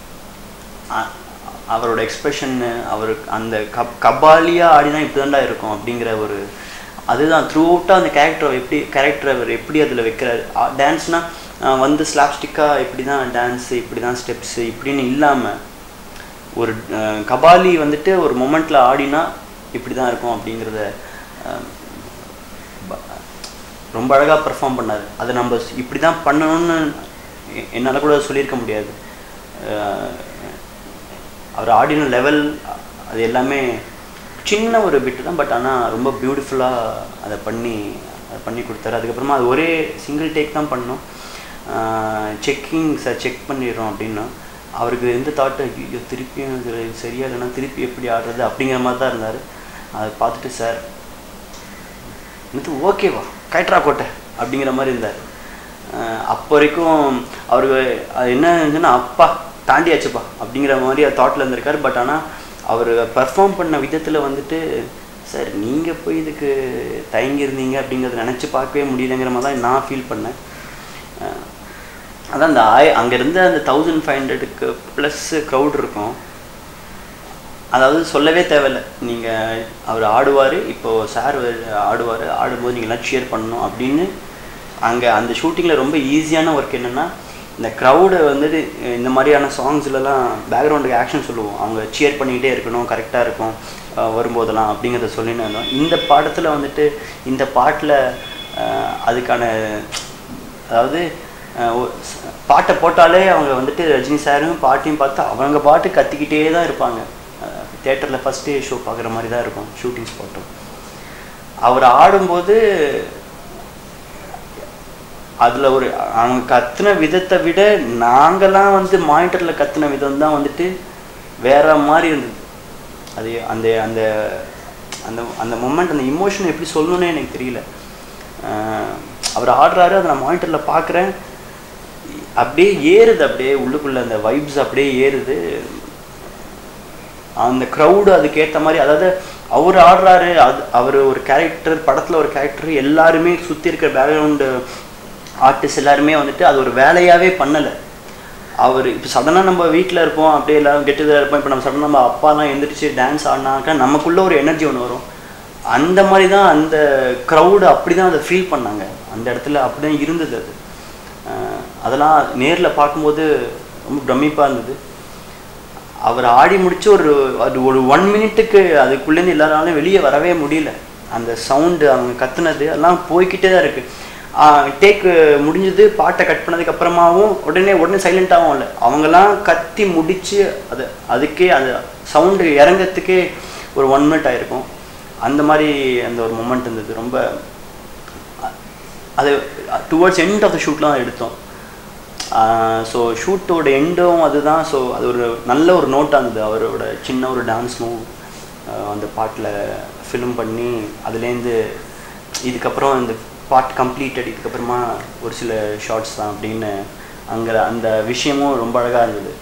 அ- அவரோட எக்ஸ்பிரஷன்னு அவருக்கு அந்த கப் கபாலியாக ஆடினா இப்படி தான்டா இருக்கும் அப்படிங்கிற ஒரு அதுதான் த்ரூ அவுட்டாக அந்த கேரக்டர் எப்படி கேரக்டர் அவர் எப்படி அதில் வைக்கிறாரு டான்ஸ்னால் வந்து ஸ்லாப்ஸ்டிக்காக இப்படி தான் டான்ஸு இப்படி தான் ஸ்டெப்ஸு இப்படின்னு இல்லாமல் ஒரு அஹ், கபாலி வந்துட்டு ஒரு மொமெண்ட்டில் ஆடினா இப்படி தான் இருக்கும் அப்படிங்கிறத அஹ், ப- ரொம்ப அழகாக பெர்ஃபார்ம் பண்ணார் அதை நம்ம இப்படி தான் பண்ணணும்னு எ- என்னால் கூட சொல்லியிருக்க முடியாது அஹ், அவர் ஆடின லெவல் அது எல்லாமே சின்ன ஒரு பிட்டு தான் பட் ஆனால் ரொம்ப பியூட்டிஃபுல்லாக அதை பண்ணி அதை பண்ணி கொடுத்தாரு அதுக்கப்புறமா அது ஒரே சிங்கிள் டேக் தான் பண்ணோம் செக்கிங் சார் செக் பண்ணிடுறோம் அப்படின்னா அவருக்கு எந்த தாட்டு ஐயோ திருப்பியும் இது சரியா இல்லைன்னா திருப்பி எப்படி ஆடுறது அப்படிங்கிற மாதிரி தான் இருந்தார் அதை பார்த்துட்டு சார் இது ஓகேவா கைட்ரா கோட்டை அப்படிங்கிற மாதிரி இருந்தார் அஹ் அப்போ வரைக்கும் அவருக்கு அது என்ன இருந்துச்சுன்னா அப்பா தாண்டியாச்சுப்பா அப்படிங்கிற மாதிரி தாட்டில் இருந்திருக்காரு பட் ஆனால் அவர் பெர்ஃபார்ம் பண்ண விதத்தில் வந்துட்டு சார் நீங்கள் போய் இதுக்கு தயங்கியிருந்தீங்க அப்படிங்கிறத நினச்சி பார்க்கவே முடியலங்கிற மாதிரி தான் நான் ஃபீல் பண்ணேன் அஹ் அதான் அந்த ஆய் அங்கே இருந்த அந்த தௌசண்ட் ஃபைவ் ஹண்ட்ரடுக்கு ப்ளஸ் க்ரௌட் இருக்கும் அதாவது சொல்லவே தேவையில்ல நீங்கள் அவர் ஆடுவார் இப்போது சார் ஆடுவார் ஆடும்போது நீங்கள் எல்லாம் cheer பண்ணணும் அப்படின்னு அங்கே அந்த ஷூட்டிங்கில் ரொம்ப ஈஸியான ஒர்க் என்னென்னா இந்த க்ரௌடு வந்துட்டு இந்த மாதிரியான சாங்ஸ்லலாம் பேக்ரவுண்டுக்கு ஆக்ஷன் சொல்லுவோம் அவங்க சியர் பண்ணிக்கிட்டே இருக்கணும் கரெக்டாக இருக்கும் அஹ் வரும்போதெல்லாம் அப்படிங்கிறத சொல்லின்னு இருந்தோம் இந்த பாடத்தில் வந்துட்டு இந்த பாட்டில் அதுக்கான அதாவது அஹ் ஒ- ஸ்- பாட்டை போட்டாலே அவங்க வந்துட்டு ரஜினி சாரும் பாட்டையும் பார்த்து அவங்க பாட்டு கத்திக்கிட்டே தான் இருப்பாங்க தேட்டரில் ஃபஸ்ட் டே ஷோ பார்க்குற மாதிரி தான் இருக்கும் ஷூட்டிங் ஸ்பாட்டும் அவர் ஆடும்போது அதில் ஒரு அவங்க கத்துன விதத்தை விட நாங்களாம் வந்து மானிட்டரில் கத்துன விதம் தான் வந்துட்டு வேற மாதிரி இருந்தது அது அந்த அந்த அந்த அந்த மொமெண்ட் அந்த இமோஷன் எப்படி சொல்லணும்னே எனக்கு தெரியல ஆஹ் அவர் ஆடுறாரு அதை நான் மானிட்டரில் பார்க்குறேன் அப்படியே ஏறுது அப்படியே உள்ளுக்குள்ள அந்த வைப்ஸ் அப்படியே ஏறுது அந்த க்ரௌடு அதுக்கேற்ற மாதிரி அதாவது அவர் ஆடுறாரு அது அவர் ஒரு கேரக்டர் படத்தில் ஒரு கேரக்டர் எல்லாருமே சுற்றி இருக்கிற பேக்ரவுண்டு ஆர்டிஸ்ட் எல்லாருமே வந்துட்டு அது ஒரு வேலையாகவே பண்ணலை அவர் இப்போ சடனாக நம்ம வீட்டில் இருப்போம் அப்படியே எல்லாரும் கெட்டதாக இருப்போம் இப்போ நம்ம சடனாக நம்ம அப்பாலாம் எந்திரிச்சு டான்ஸ் ஆடினாக்கா நமக்குள்ள ஒரு எனர்ஜி ஒன்று வரும் அந்த மாதிரி தான் அந்த க்ரௌடு அப்படி தான் அதை ஃபீல் பண்ணாங்க அந்த இடத்துல அப்படி தான் இருந்தது அது அஹ் அதெல்லாம் நேரில் பார்க்கும்போது ரொம்ப பிரமிப்பாக இருந்தது அவர் ஆடி முடிச்சு ஒரு அது ஒரு ஒன் மினிட்டுக்கு அதுக்குள்ளேருந்து எல்லாராலும் வெளியே வரவே முடியல அந்த சவுண்டு அவங்க கத்துனது எல்லாம் போய்க்கிட்டே தான் இருக்கு டேக் முடிஞ்சது பாட்டை கட் பண்ணதுக்கு அப்புறமாவும் உடனே உடனே சைலண்டாகவும் இல்லை அவங்கெல்லாம் கத்தி முடிச்சு அது அதுக்கே அந்த சவுண்டு இறங்கறதுக்கே ஒரு ஒன் மினிட் ஆயிருக்கும் அந்த மாதிரி அந்த ஒரு மொமெண்ட் இருந்தது ரொம்ப அ- அது டுவர்ட்ஸ் எண்ட் ஆஃப் த ஷூட்லாம் எடுத்தோம் ஸோ ஷூட்டோட எண்டும் அதுதான் ஸோ அது ஒரு நல்ல ஒரு நோட்டாக இருந்தது அவரோட சின்ன ஒரு டான்ஸ் மூவ் அந்த பாட்டில் ஃபிலிம் பண்ணி அதுலேருந்து இதுக்கப்புறம் இந்த பாட் கம்ப்ளீட்டட் இதுக்கப்புறமா ஒரு சில ஷார்ட்ஸ் தான் அப்படின்னு அங்கே அந்த விஷயமும் ரொம்ப அழகாக இருந்தது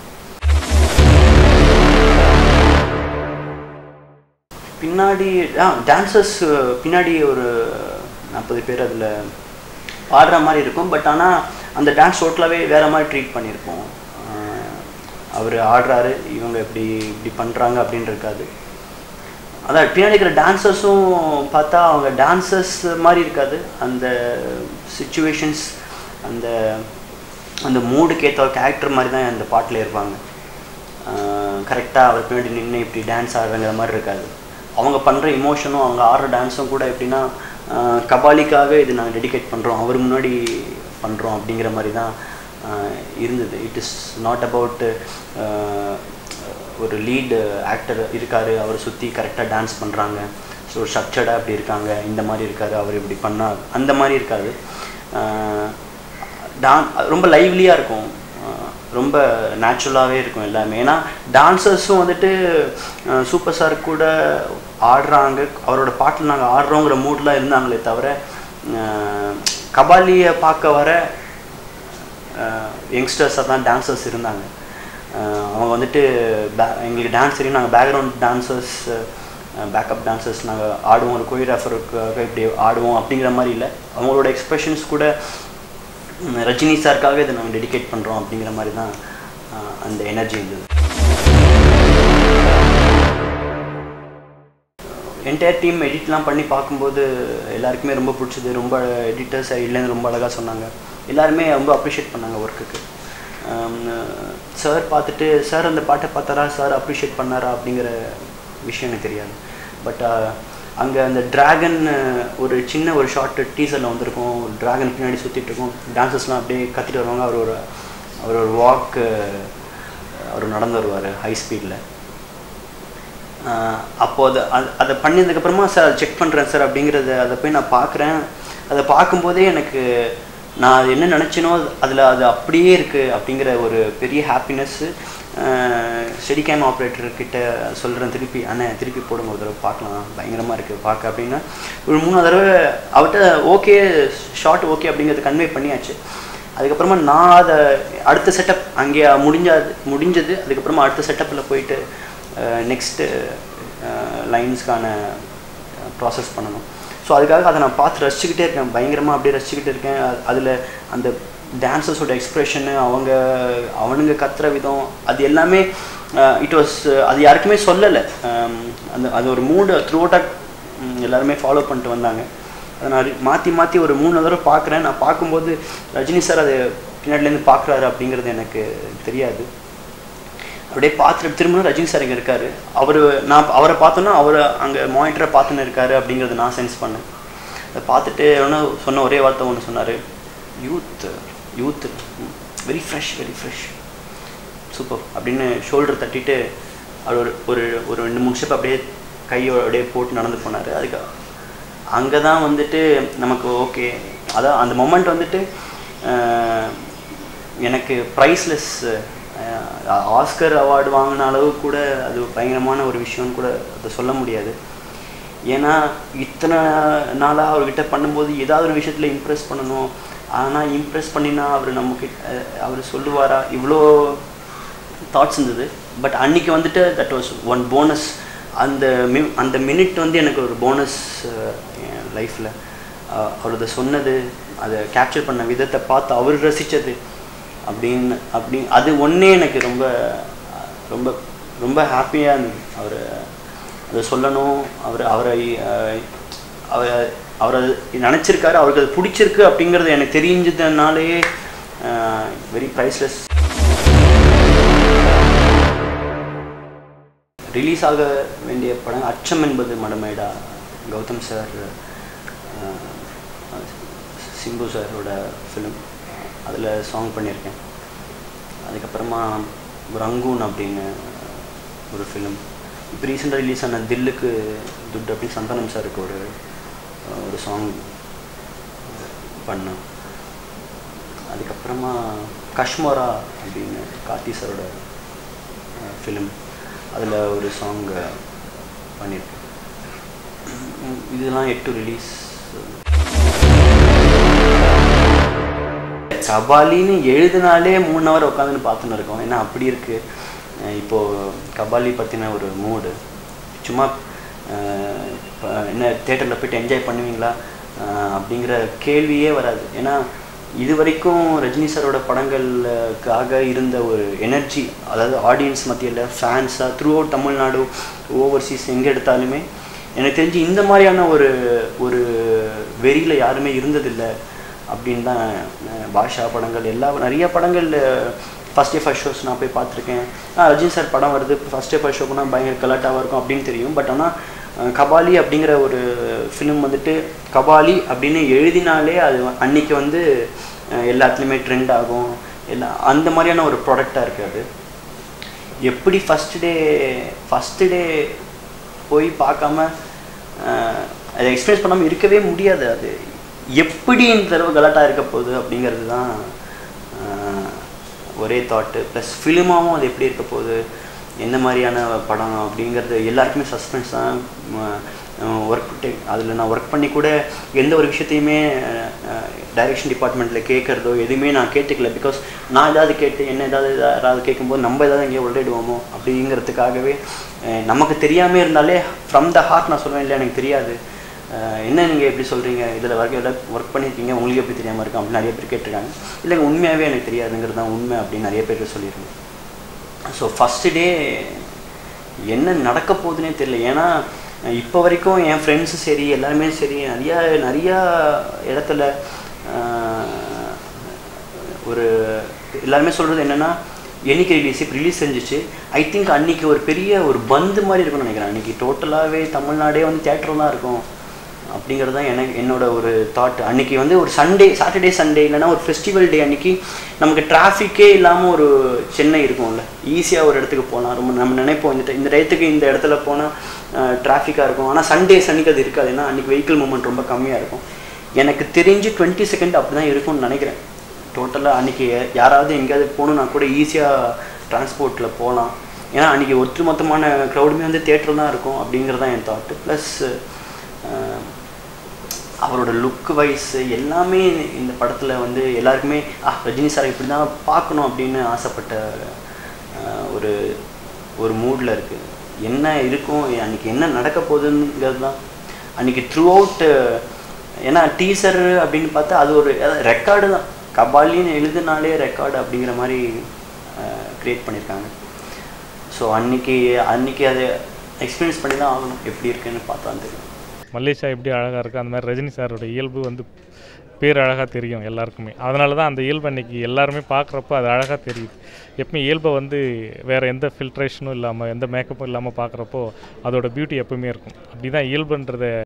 பின்னாடி ஆ டான்சர்ஸ் பின்னாடி ஒரு நாற்பது பேர் அதில் பாடுற மாதிரி இருக்கும் பட் ஆனால் அந்த டான்ஸ் டோட்டலாகவே வேற மாதிரி ட்ரீட் பண்ணியிருப்போம் அவர் ஆடுறாரு இவங்க இப்படி இப்படி பண்ணுறாங்க அப்படின்னு இருக்காது அதான் பின்னாடி இருக்கிற டான்சர்ஸும் பார்த்தா அவங்க டான்சர்ஸ் மாதிரி இருக்காது அந்த சுச்சுவேஷன்ஸ் அந்த அந்த மூடுக்கு ஏற்ற ஒரு கேரக்டர் மாதிரி தான் அந்த பாட்டில் இருப்பாங்க கரெக்டாக அவர் பின்னாடி நின்று இப்படி டான்ஸ் ஆடுறங்கிற மாதிரி இருக்காது அவங்க பண்ணுற இமோஷனும் அவங்க ஆடுற டான்ஸும் கூட எப்படின்னா ஆஹ் கபாலிக்காக இது நாங்கள் டெடிகேட் பண்ணுறோம் அவர் முன்னாடி பண்ணுறோம் அப்படிங்கிற மாதிரி தான் ஆஹ் இருந்தது இட் இஸ் நாட் அபவுட் ஒரு லீடு ஆக்டர் இருக்கார் அவர் சுற்றி கரெக்டாக டான்ஸ் பண்ணுறாங்க ஸோ ஸ்ட்ரக்சர்டாக அப்படி இருக்காங்க இந்த மாதிரி இருக்காரு அவர் இப்படி பண்ணார் அந்த மாதிரி இருக்காது டான் ரொம்ப லைவ்லியாக இருக்கும் ஆஹ் ரொம்ப நேச்சுரலாகவே இருக்கும் எல்லாமே ஏன்னா டான்சர்ஸும் வந்துட்டு சூப்பர் ஸ்டார் கூட ஆடுறாங்க அவரோட பாட்டில் நாங்கள் ஆடுறோங்கிற மூட்லாம் இருந்தாங்களே தவிர ஆஹ் கபாலியை பார்க்க வர யங்ஸ்டர்ஸாக தான் டான்சர்ஸ் இருந்தாங்க ஆஹ் அவங்க வந்துட்டு பே எங்களுக்கு டான்ஸ் தெரியும் நாங்கள் பேக்ரவுண்ட் டான்சர்ஸ் பேக்கப் டான்சர்ஸ் நாங்கள் ஆடுவோம் ஒரு கொரியோகிராஃபருக்காக இப்படி ஆடுவோம் அப்படிங்கிற மாதிரி இல்லை அவங்களோட எக்ஸ்பிரஷன்ஸ் கூட உம், ரஜினி சாருக்காக இதை நாங்கள் டெடிகேட் பண்ணுறோம் அப்படிங்கிற மாதிரி தான் ஆஹ் அந்த எனர்ஜி இருந்தது என்டையர் டீம் எடிட்லாம் பண்ணி பார்க்கும்போது எல்லாருக்குமே ரொம்ப பிடிச்சது ரொம்ப எடிட்டர்ஸ் சைட்லேருந்து ரொம்ப அழகாக சொன்னாங்க எல்லாருமே ரொம்ப அப்ரிஷியேட் பண்ணாங்க ஒர்க்குக்கு சார் பார்த்துட்டு சார் அந்த பாட்டை பார்த்தாரா சார் அப்ரிஷியேட் பண்ணாரா அப்படிங்கிற விஷயம் எனக்கு தெரியாது பட் அங்கே அந்த டிராகன் ஒரு சின்ன ஒரு ஷார்ட் டீசரில் வந்திருக்கும் ஒரு டிராகன் பின்னாடி சுற்றிட்டு இருக்கும் டான்சர்ஸ்லாம் அப்படியே கத்திட்டு வருவாங்க அவர் ஒரு அவர் ஒரு வாக்கு அவர் நடந்து வருவார் ஹை ஸ்பீடில் அப்போ அதை அது- அதை பண்ணதுக்கப்புறமா சார் செக் பண்ணுறேன் சார் அப்படிங்கிறத அதை போய் நான் பார்க்குறேன் அதை பார்க்கும்போதே எனக்கு நான் அது என்ன நினச்சினோ அதில் அது அப்படியே இருக்குது அப்படிங்கிற ஒரு பெரிய ஹாப்பினஸ்ஸு ஸ்டெடி கேம் ஆப்ரேட்டர்கிட்ட சொல்கிறேன் திருப்பி அண்ணே திருப்பி போடுங்க ஒரு தடவை பார்க்கலாம் பயங்கரமாக இருக்குது பார்க்க அப்படின்னா ஒரு மூணு தடவை அவர்கிட்ட ஓகே ஷார்ட் ஓகே அப்படிங்கிறத கன்வே பண்ணியாச்சு அதுக்கப்புறமா நான் அதை அடுத்த செட்டப் அங்கே முடிஞ்சது முடிஞ்சது அதுக்கப்புறமா அடுத்த செட்டப்பில் போயிட்டு நெக்ஸ்ட்டு லைன்ஸ்க்கான ப்ராசஸ் பண்ணணும் ஸோ அதுக்காக அதை நான் பார்த்து ரசிச்சுக்கிட்டே இருக்கேன் பயங்கரமாக அப்படியே ரசிச்சுக்கிட்டே இருக்கேன் அதில் அந்த டான்சர்ஸோட எக்ஸ்ப்ரெஷனு அவங்க அவனுங்க கத்துற விதம் அது எல்லாமே இட் வாஸ் அது யாருக்குமே சொல்லலை அந்த அது ஒரு மூடு த்ரூ அவுட்டாக எல்லாருமே ஃபாலோ பண்ணிட்டு வந்தாங்க அதை நான் மாற்றி மாற்றி ஒரு மூணு தடவை பார்க்குறேன் நான் பார்க்கும்போது ரஜினி சார் அதை பின்னாடிலேருந்து பார்க்குறாரு அப்படிங்கிறது எனக்கு தெரியாது அப்படியே பார்த்துட்டு திரும்ப ரஜினி சார் இங்கே இருக்காரு அவர் நான் அவரை பார்த்தோன்னா அவர் அங்கே மானிட்டரை பார்த்துன்னு இருக்காரு அப்படிங்கிறத நான் சென்ஸ் பண்ணேன் அதை பார்த்துட்டு ஒன்று சொன்ன ஒரே வார்த்தை ஒன்று சொன்னார் youth youth very fresh very fresh super அப்படின்னு ஷோல்டர் தட்டிட்டு அவர் ஒரு ஒரு ஒரு ரெண்டு மூணு ஸ்டெப் அப்படியே கையோட அப்படியே போட்டு நடந்து போனார் அதுக்கு அங்கே தான் வந்துட்டு நமக்கு ஓகே அதான் அந்த மொமெண்ட் வந்துட்டு அஹ், எனக்கு ப்ரைஸ்லெஸ் ஆஸ்கர் அவார்டு வாங்கின அளவு கூட அது பயங்கரமான ஒரு விஷயம்னு கூட அதை சொல்ல முடியாது ஏன்னா இத்தனை நாளாக அவர்கிட்ட பண்ணும்போது ஏதாவது ஒரு விஷயத்தில் இம்ப்ரெஸ் பண்ணணும் ஆனால் இம்ப்ரெஸ் பண்ணினா அவர் நமக்கு அவர் சொல்லுவாரா இவ்வளோ தாட்ஸ் இருந்தது பட் அன்னைக்கு வந்துட்டு தட் வாஸ் ஒன் போனஸ் அந்த மி அந்த மினிட் வந்து எனக்கு ஒரு போனஸ் என் லைஃப்பில் அவர் அதை சொன்னது அதை கேப்சர் பண்ண விதத்தை பார்த்து அவர் ரசித்தது அப்படின்னு அப்படி அது ஒன்றே எனக்கு ரொம்ப ரொம்ப ரொம்ப ஹாப்பியாக இருந்தது அவர் அதை சொல்லணும் அவர் அவரை அஹ், அவர் அவர் அது நினச்சிருக்காரு அவருக்கு அது பிடிச்சிருக்கு அப்படிங்கிறது எனக்கு தெரிஞ்சதுனாலே வெரி ப்ரைஸ்லெஸ் ரிலீஸ் ஆக வேண்டிய படம் அச்சம் என்பது மடமேடா கௌதம் சார் சிம்பு சாரோட ஃபிலிம் அதில் சாங் பண்ணியிருக்கேன் அதுக்கப்புறமா ரங்கூன் அப்படின்னு ஒரு ஃபிலிம் இப்போ ரீசெண்டாக ரிலீஸ் ஆன தில்லுக்கு துட் அப்படின்னு சந்தானம் சாருக்கு ஒரு அஹ், ஒரு சாங் பண்ணேன் அதுக்கப்புறமா கஷ்மோரா அப்படின்னு கார்த்தி சாரோட ஃபிலிம் அதில் ஒரு சாங் பண்ணியிருக்கேன் உம், இதெல்லாம் எட்டு ரிலீஸ் கபாலின்னு எழுதினாலே மூணு ஹவர் உட்காந்துன்னு பார்த்துன்னு இருக்கோம் ஏன்னா அப்படி இருக்குது இப்போது கபாலி பற்றின ஒரு மூடு சும்மா அஹ், இப்ப என்ன தேட்டரில் போயிட்டு என்ஜாய் பண்ணுவீங்களா அஹ், அப்படிங்கிற கேள்வியே வராது ஏன்னா இது வரைக்கும் ரஜினி சாரோட படங்களுக்காக இருந்த ஒரு எனர்ஜி அதாவது ஆடியன்ஸ் மத்தியில் ஃபேன்ஸாக த்ரூ அவுட் தமிழ்நாடு ஓவர்சீஸ் எங்கே எடுத்தாலுமே எனக்கு தெரிஞ்சு இந்த மாதிரியான ஒரு ஒரு வெறியில் யாருமே இருந்ததில்லை அப்படின்னு தான் அஹ், பாஷா படங்கள் எல்லா நிறைய படங்கள் ஃபஸ்ட் டே ஃபர்ஸ்ட் ஷோஸ் நான் போய் பார்த்துருக்கேன் ஆ ரஜினி சார் படம் வருது ஃபஸ்ட் டே ஃபர்ஸ்ட் ஷோ போனால் பயங்கர கலாட்டாவாக இருக்கும் அப்படின்னு தெரியும் பட் ஆனால் அஹ், கபாலி அப்படிங்கிற ஒரு ஃபிலிம் வந்துட்டு கபாலி அப்படின்னு எழுதினாலே அது வ- அன்னைக்கு வந்து அஹ், எல்லாத்துலேயுமே ட்ரெண்ட் ஆகும் எல்லா அந்த மாதிரியான ஒரு ப்ராடக்டாக இருக்குது அது எப்படி ஃபஸ்ட் டே ஃபஸ்ட்டு டே போய் பார்க்காம அஹ், அதை எக்ஸ்பீரியன்ஸ் பண்ணாமல் இருக்கவே முடியாது அது எப்படி இந்த தடவை கலாட்டா இருக்க போகுது அப்படிங்கிறது தான் அஹ், ஒரே தாட்டு ப்ளஸ் ஃபிலிமாவும் அது எப்படி இருக்க போகுது எந்த மாதிரியான படம் அப்படிங்கிறது எல்லாருக்குமே சஸ்பென்ஸ் தான் ஒர்க் அதில் நான் ஒர்க் பண்ணி கூட எந்த ஒரு விஷயத்தையுமே டைரக்ஷன் டிபார்ட்மெண்ட்டில் கேட்குறதோ எதுவுமே நான் கேட்டுக்கல பிகாஸ் நான் ஏதாவது கேட்டு என்ன ஏதாவது யாராவது கேட்கும்போது நம்ம ஏதாவது எங்கேயோ உள்றிடுவோமோ அப்படிங்கிறதுக்காகவே அஹ், நமக்கு தெரியாமல் இருந்தாலே ஃப்ரம் த ஹார்ட் நான் சொல்லுவேன் இல்லை எனக்கு தெரியாது அஹ், என்ன நீங்கள் எப்படி சொல்கிறீங்க இதில் வரைக்கும் எல்லாம் ஒர்க் பண்ணியிருக்கீங்க உங்களுக்கு எப்படி தெரியாமல் இருக்கும் அப்படின்னு நிறைய பேர் கேட்டிருக்காங்க இல்லைங்க உண்மையாகவே எனக்கு தெரியாதுங்கிறது தான் உண்மை அப்படின்னு நிறைய பேர் சொல்லியிருக்கேன் ஸோ ஃபஸ்ட்டு டே என்ன நடக்க போகுதுன்னே தெரியல ஏன்னா இப்போ வரைக்கும் என் ஃப்ரெண்ட்ஸும் சரி எல்லாருமே சரி நிறையா நிறையா இடத்துல ஆஹ், ஒரு எல்லாருமே சொல்கிறது என்னென்னா என்னைக்கு ரிலீஸ் இப்போ ரிலீஸ் செஞ்சுச்சு ஐ திங்க் அன்னைக்கு ஒரு பெரிய ஒரு பந்து மாதிரி இருக்கும்னு நினைக்கிறேன் அன்றைக்கி டோட்டலாகவே தமிழ்நாடே வந்து தேட்டரில் தான் இருக்கும் அப்படிங்கிறது தான் எனக்கு என்னோட ஒரு தாட் அன்னைக்கு வந்து ஒரு சண்டே சாட்டர்டே சண்டே இல்லைன்னா ஒரு ஃபெஸ்டிவல் டே அன்னைக்கு நமக்கு டிராஃபிக்கே இல்லாமல் ஒரு சென்னை இருக்கும்ல ஈஸியாக ஒரு இடத்துக்கு போகலாம் ரொம்ப நம்ம நினைப்போம் இந்த இந்த டயத்துக்கு இந்த இடத்துல போனால் டிராஃபிக்காக இருக்கும் ஆனால் சண்டேஸ் அன்னைக்கு அது இருக்காது ஏன்னா அன்றைக்கி வெஹிக்கிள் மூவ்மெண்ட் ரொம்ப கம்மியாக இருக்கும் எனக்கு தெரிஞ்சு டுவெண்ட்டி செகண்ட் அப்படி தான் இருக்கும்னு நினைக்கிறேன் டோட்டலாக அன்றைக்கி யாராவது எங்கேயாவது போகணுன்னா கூட ஈஸியாக டிரான்ஸ்போர்ட்டில் போகலாம் ஏன்னா அன்றைக்கி ஒட்டுமொத்தமான க்ரௌடுமே வந்து தேட்டரில் தான் இருக்கும் அப்படிங்கிறது தான் என் தாட்டு ப்ளஸ் அவரோட லுக் வைஸ் எல்லாமே இந்த படத்தில் வந்து எல்லாருக்குமே ஆ ரஜினி சார் இப்படி தான் பார்க்கணும் அப்படின்னு ஆசைப்பட்ட அஹ், ஒரு ஒரு மூடில் இருக்குது என்ன இருக்கும் அன்றைக்கி என்ன நடக்க போகுதுங்கிறது தான் அன்றைக்கி த்ரூ அவுட் ஏன்னா டீசர் அப்படின்னு பார்த்தா அது ஒரு ரெக்கார்டு தான் கபாலின்னு எழுதுனாலே ரெக்கார்டு அப்படிங்கிற மாதிரி க்ரியேட் பண்ணியிருக்காங்க ஸோ அன்னைக்கு அன்னைக்கு அதை எக்ஸ்பீரியன்ஸ் பண்ணி தான் ஆகணும் எப்படி இருக்குன்னு பார்த்தா தெரியும் மல்லேஷா எப்படி அழகாக இருக்குது அந்த மாதிரி ரஜினி சாரோட இயல்பு வந்து பேர் அழகாக தெரியும் எல்லாருக்குமே அதனால தான் அந்த இயல்பை இன்னைக்கு எல்லாருமே பார்க்குறப்ப அது அழகாக தெரியுது எப்பவுமே இயல்பை வந்து வேறு எந்த ஃபில்ட்ரேஷனும் இல்லாமல் எந்த மேக்கப்பும் இல்லாமல் பார்க்குறப்போ அதோட பியூட்டி எப்பவுமே இருக்கும் அப்படி தான் இயல்புன்றதை